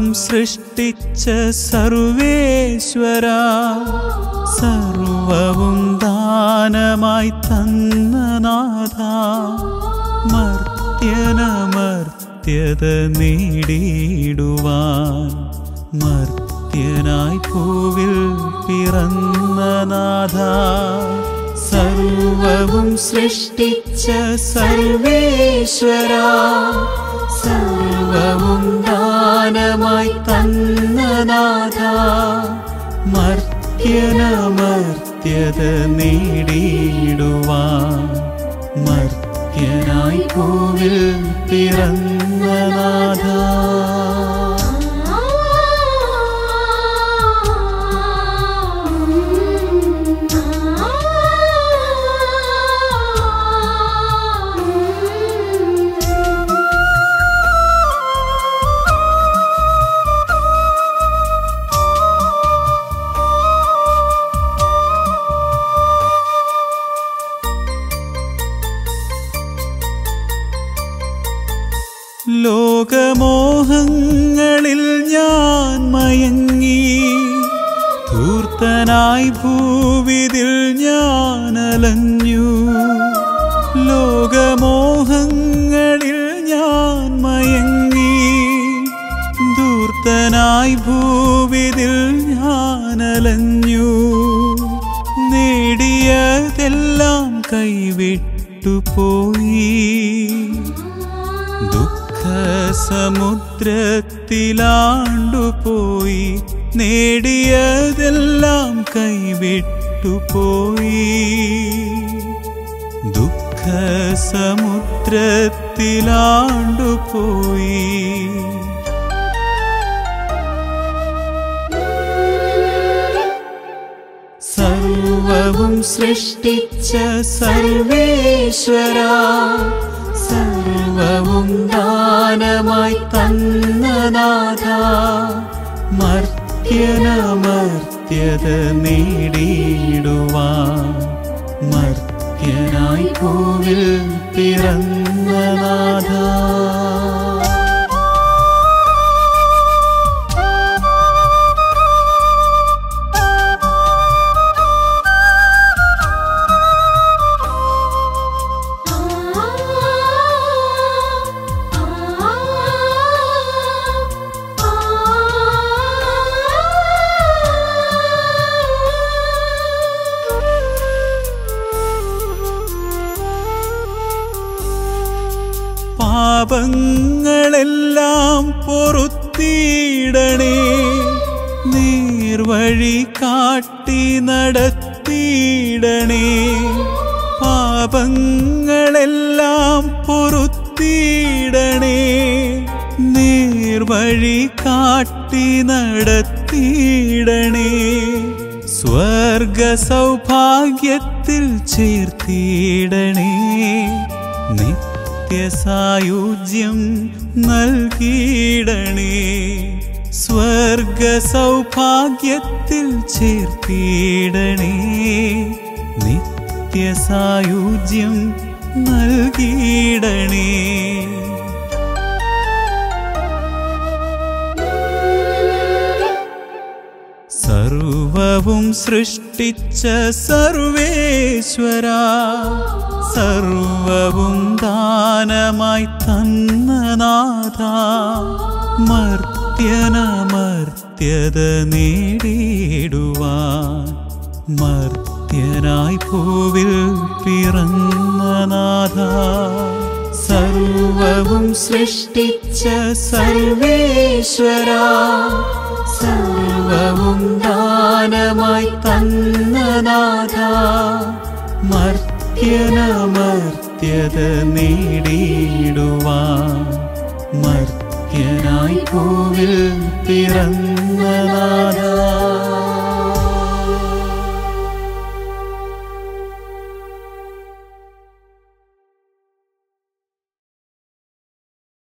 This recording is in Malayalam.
സൃഷ്ടിച്ച സർവേശ്വര സർവവും ദാനമായി തന്ന നാഥ മർത്യനമർത്യത നേടിയിടുവാൻ മർത്യനായി പൂവിൽ പിറന്ന നാഥ സർവവും സൃഷ്ടിച്ച സർവേശ്വര സർവവും ദാനമായി തന്ന നാഥ മർത്യനമർത്യത നേടിയിടുവാൻ മർത്യനായി പൂവിൽ പിറന്ന നാഥ ലോകമോഹങ്ങളിൽ ഞാൻ മയങ്ങി ധൂർത്തനായി ഭൂവിതിൽ ഞാൻ അലഞ്ഞു ലോകമോഹങ്ങളിൽ ഞാൻ മയങ്ങി ധൂർത്തനായി ഭൂവിതിൽ ഞാൻ അലഞ്ഞു നേടിയതെല്ലാം കൈവിട്ടു പോയി ദുഃഖസമുദ്രത്തിലാണ്ടുപോയി നേടിയതെല്ലാം കൈവിട്ടുപോയി ദുഃഖസമുദ്രത്തിലാണ്ടുപോയി സർവവും സൃഷ്ടിച്ച സർവേശ്വര സർവവും ദാനമായി തന്ന നാഥ മർത്യനമർത്യത നേടിയിടുവാൻ മർത്യനായി പൂവിൽ പിറന്ന നാഥ പാപങ്ങളെല്ലാം പൊറുത്തിയിടണേ നേർവഴി കാട്ടി നടത്തിയിടണേ പാപങ്ങളെല്ലാം പൊറുത്തിയിടണേ നേർവഴി കാട്ടി നടത്തിയിടണേ സ്വർഗ സൗഭാഗ്യത്തിൽ ചേർത്തിയിടണേ നിത്യസായുജ്യം നൽകിയിടണേ സ്വർഗ സൗഭാഗ്യത്തിൽ ചേർത്തിയിടണേ നിത്യസായുജ്യം നൽകിയിടണേ സർവവും സൃഷ്ടിച്ച സർവേശ്വര സർവവും ദാനമായി തന്ന നാഥ മർത്യനമർത്യത നേടിയിടുവാൻ മർത്യനായി പൂവിൽ പിറന്ന നാഥ സർവവും സൃഷ്ടിച്ച സർവേശ്വര സർവവും ദാനമായി തന്ന നാഥ മർത്യനമർത്യത നേടിയിടുവാൻ മർത്യനായി പൂവിൽ പിറന്ന നാഥ